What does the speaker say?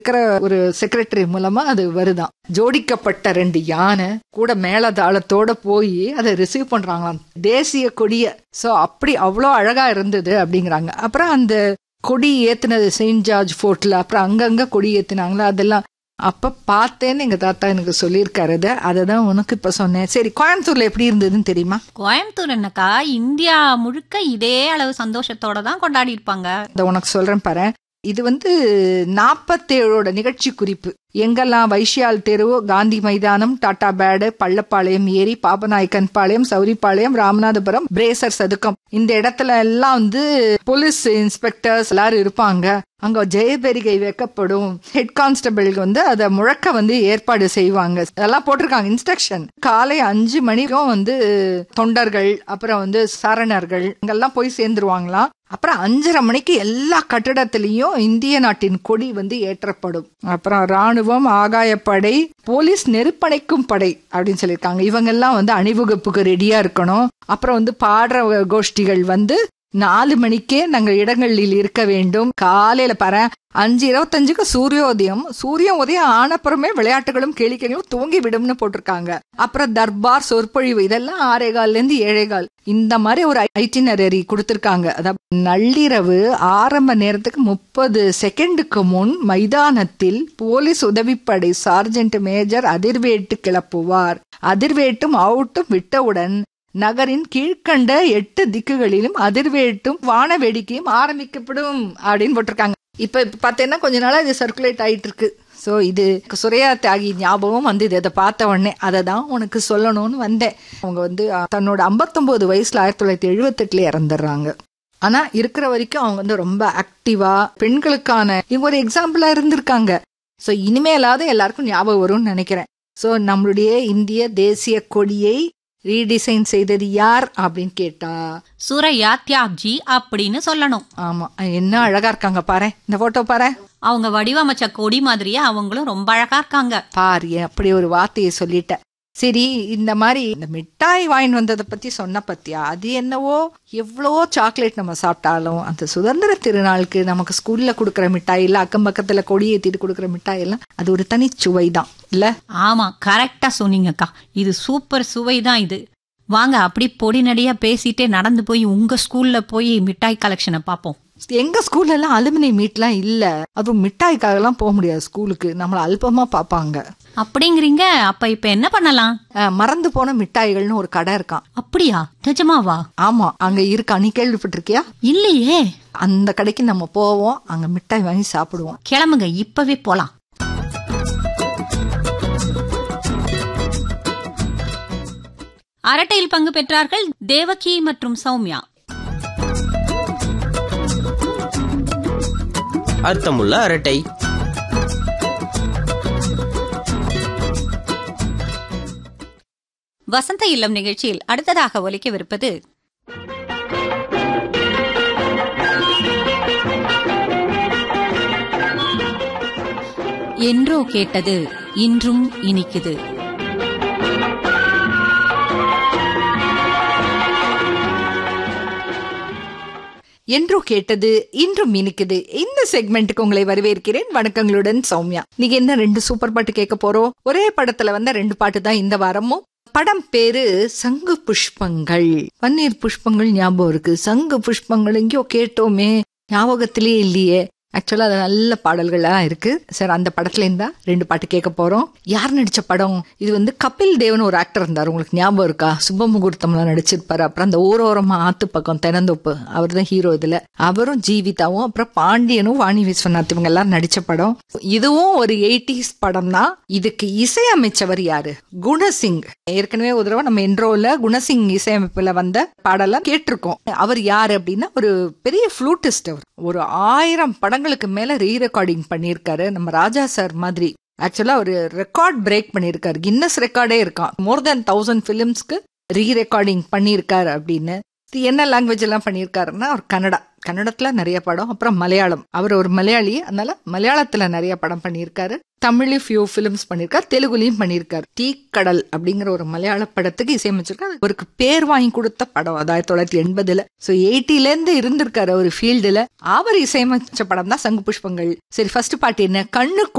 இருக்கிற ஒரு செக்ரட்டரி மூலமா அது வருதாம் ஜோடிக்கப்பட்ட ரெண்டு யானை கூட மேலதாளத்தோட போய் அதை ரிசீவ் பண்றாங்களாம் தேசிய கொடிய சோ அப்படி அவ்வளோ அழகா இருந்தது அப்படிங்கிறாங்க அப்புறம் அந்த கொடி ஏத்துனது செயின்ட் ஜார்ஜ் ஃபோர்ட்ல அப்புறம் அங்கங்க கொடி ஏத்துனாங்களா அதெல்லாம் அப்ப பார்த்தேன்னு எங்க தாத்தா எனக்கு சொல்லியிருக்காரு அதை அதை தான் உனக்கு இப்ப சொன்னேன் சரி கோயம்புத்தூர்ல எப்படி இருந்ததுன்னு தெரியுமா கோயம்புத்தூர் என்னக்கா இந்தியா முழுக்க இதே அளவு சந்தோஷத்தோட தான் கொண்டாடி இருப்பாங்க அதை உனக்கு சொல்றேன் பாரு இது வந்து நாற்பத்தேழோட நிகழ்ச்சி குறிப்பு எங்கெல்லாம் வைஷ்யால் தெரு காந்தி மைதானம் டாடா பேடு பள்ளப்பாளையம் ஏரி பாபநாயக்கன் பாளையம் சௌரிப்பாளையம் ராமநாதபுரம் பிரேசர் சதுக்கம் இந்த இடத்துல எல்லாம் வந்து போலீஸ் இன்ஸ்பெக்டர்ஸ் எல்லாரும் இருப்பாங்க அங்க ஜெயபெரிகை வைக்கப்படும் ஹெட் கான்ஸ்டபிளுக்கு வந்து அதை முழக்க வந்து ஏற்பாடு செய்வாங்க அதெல்லாம் போட்டிருக்காங்க இன்ஸ்ட்ரக்ஷன் காலை அஞ்சு மணிக்கும் வந்து தொண்டர்கள் அப்புறம் வந்து சரணர்கள் இங்கெல்லாம் போய் சேர்ந்துருவாங்களாம் அப்புறம் அஞ்சரை மணிக்கு எல்லா கட்டிடத்திலையும் இந்திய நாட்டின் கொடி வந்து ஏற்றப்படும் அப்புறம் ராணுவம் ஆகாயப்படை போலீஸ் நெருப்படைக்கும் படை அப்படின்னு சொல்லியிருக்காங்க இவங்க எல்லாம் வந்து அணிவகுப்புக்கு ரெடியா இருக்கணும் அப்புறம் வந்து பாடுற கோஷ்டிகள் வந்து நாலு மணிக்கே நாங்க இடங்களில் இருக்க வேண்டும் காலையில பாரு அஞ்சு இருபத்தஞ்சுக்கு சூரியோதயம் சூரிய உதயம் ஆனப்புறமே விளையாட்டுகளும் கேளிக்கைகளும் தூங்கி விடும்னு போட்டிருக்காங்க அப்புறம் தர்பார் சொற்பொழிவு இதெல்லாம் ஆறே கால்ல இருந்து ஏழே கால் இந்த மாதிரி ஒரு ஐட்டினரி கொடுத்திருக்காங்க அதாவது நள்ளிரவு ஆரம்ப நேரத்துக்கு முப்பது செகண்டுக்கு முன் மைதானத்தில் போலீஸ் உதவிப்படை சார்ஜென்ட் மேஜர் அதிர்வேட்டு கிளப்புவார் அதிர்வேட்டும் அவுட்டும் விட்டவுடன் நகரின் கீழ்கண்ட எட்டு திக்குகளிலும் அதிர்வேட்டும் வான வேடிக்கையும் ஆரம்பிக்கப்படும் அப்படின்னு போட்டிருக்காங்க இப்ப இப்ப பார்த்தேன்னா கொஞ்ச நாளா இது சர்க்குலேட் ஆயிட்டு இருக்கு ஸோ இது சுரையா தியாகி ஞாபகம் வந்து இது அதை பார்த்த உடனே அதை தான் உனக்கு சொல்லணும்னு வந்தேன் அவங்க வந்து தன்னோட ஐம்பத்தொன்பது வயசுல ஆயிரத்தி தொள்ளாயிரத்தி எழுபத்தெட்டுல இறந்துடுறாங்க ஆனா இருக்கிற வரைக்கும் அவங்க வந்து ரொம்ப ஆக்டிவா பெண்களுக்கான இவங்க ஒரு எக்ஸாம்பிளா இருந்திருக்காங்க ஸோ இனிமேலாவது எல்லாருக்கும் ஞாபகம் வரும்னு நினைக்கிறேன் ஸோ நம்மளுடைய இந்திய தேசிய கொடியை ரீடிசைன் செய்தது யார் அப்படின்னு கேட்டா சூரையா தியாப்ஜி அப்படின்னு சொல்லணும் ஆமா என்ன அழகா இருக்காங்க பாரு இந்த போட்டோ பாரு அவங்க வடிவமைச்ச கொடி மாதிரியே அவங்களும் ரொம்ப அழகா இருக்காங்க பாரு அப்படி ஒரு வார்த்தையை சொல்லிட்ட சரி இந்த மாதிரி இந்த மிட்டாய் வாங்கி வந்ததை பத்தி சொன்ன பத்தியா அது என்னவோ எவ்வளோ சாக்லேட் நம்ம சாப்பிட்டாலும் அந்த சுதந்திர திருநாளுக்கு நமக்கு ஸ்கூல்ல கொடுக்குற மிட்டாய் இல்ல அக்கம் பக்கத்துல கொடி ஏத்திட்டு கொடுக்குற மிட்டாய் எல்லாம் அது ஒரு தனி சுவை தான் இல்ல ஆமா கரெக்டா சொன்னீங்கக்கா இது சூப்பர் சுவை தான் இது வாங்க அப்படி பொடி நடியா பேசிட்டே நடந்து போய் உங்க ஸ்கூல்ல போய் மிட்டாய் கலெக்ஷனை பார்ப்போம் எங்க ஸ்கூல்ல எல்லாம் அலுமினி மீட்லாம் இல்ல அதுவும் மிட்டாய்க்காக எல்லாம் போக முடியாது ஸ்கூலுக்கு நம்மள அல்பமா பாப்பாங்க அப்படிங்கிறீங்க அப்ப இப்ப என்ன பண்ணலாம் அஹ், மறந்து போன மிட்டாய்கள்னு ஒரு கடை இருக்கான் அப்படியா நிஜமாவா ஆமா அங்க இருக்கா நீ கேள்விப்பட்டிருக்கியா இல்லையே அந்த கடைக்கு நம்ம போவோம் அங்க மிட்டாய் வாங்கி சாப்பிடுவோம் கிளம்புங்க இப்பவே போலாம் அரட்டையில் பங்கு பெற்றார்கள் தேவகி மற்றும் சௌமியா அர்த்தமுள்ள அரட்டை வசந்த இல்லம் நிகழ்ச்சியில் அடுத்ததாக ஒலிக்கவிருப்பது என்றோ கேட்டது இன்றும் இனிக்குது என்றோ கேட்டது இன்றும் இனிக்குது இந்த செக்மெண்ட்டுக்கு உங்களை வரவேற்கிறேன் வணக்கங்களுடன் சௌமியா நீங்க என்ன ரெண்டு சூப்பர் பாட்டு கேட்க போறோம் ஒரே படத்துல வந்த ரெண்டு பாட்டு தான் இந்த வாரமும் படம் பேரு சங்கு புஷ்பங்கள் பன்னீர் புஷ்பங்கள் ஞாபகம் இருக்கு சங்கு புஷ்பங்கள் எங்கேயோ கேட்டோமே ஞாபகத்திலே இல்லையே ஆக்சுவலா அது நல்ல பாடல்களா இருக்கு சார் அந்த படத்துல இருந்தா ரெண்டு பாட்டு கேட்க போறோம் யார் நடிச்ச படம் இது வந்து கபில் தேவன் ஒரு ஆக்டர் இருந்தார் உங்களுக்கு ஞாபகம் இருக்கா சுப முகூர்த்தம்லாம் நடிச்சிருப்பாரு அப்புறம் அந்த ஊரோரமா ஆத்து பக்கம் தெனந்தோப்பு அவர் தான் ஹீரோ இதுல அவரும் ஜீவிதாவும் அப்புறம் பாண்டியனும் வாணி விஸ்வநாத் இவங்க எல்லாம் நடிச்ச படம் இதுவும் ஒரு எயிட்டிஸ் படம் தான் இதுக்கு இசையமைச்சவர் யாரு குணசிங் ஏற்கனவே ஒரு தடவை நம்ம என்ரோல குணசிங் இசையமைப்புல வந்த பாடலாம் கேட்டிருக்கோம் அவர் யாரு அப்படின்னா ஒரு பெரிய ஃப்ளூட்டிஸ்ட் அவர் ஒரு ஆயிரம் படங்களுக்கு மேல ரீ ரெக்கார்டிங் பண்ணியிருக்காரு நம்ம ராஜா சார் மாதிரி ஆக்சுவலா ஒரு ரெக்கார்ட் பிரேக் பண்ணியிருக்காரு கின்னஸ் ரெக்கார்டே இருக்கான் மோர் தென் தௌசண்ட் பிலிம்ஸ்க்கு ரீ ரெக்கார்டிங் பண்ணியிருக்காரு அப்படின்னு இது என்ன லாங்குவேஜ் எல்லாம் பண்ணியிருக்காருன்னா அவர் கன்னடா கன்னடத்துல நிறைய படம் அப்புறம் மலையாளம் அவர் ஒரு மலையாளி அதனால மலையாளத்துல நிறைய படம் பண்ணியிருக்காரு தமிழ்லயும் ஃபியூ ஃபிலிம்ஸ் பண்ணியிருக்காரு தெலுங்குலயும் பண்ணியிருக்காரு டீ கடல் அப்படிங்கிற ஒரு மலையாள படத்துக்கு இசையமைச்சிருக்காரு அவருக்கு பேர் வாங்கி கொடுத்த படம் அது ஆயிரத்தி தொள்ளாயிரத்தி எண்பதுல ஸோ எயிட்டில இருந்து இருந்திருக்காரு ஒரு ஃபீல்டுல அவர் இசையமைச்ச படம் தான் சங்கு புஷ்பங்கள் சரி ஃபர்ஸ்ட் பாட்டு என்ன கண்ணு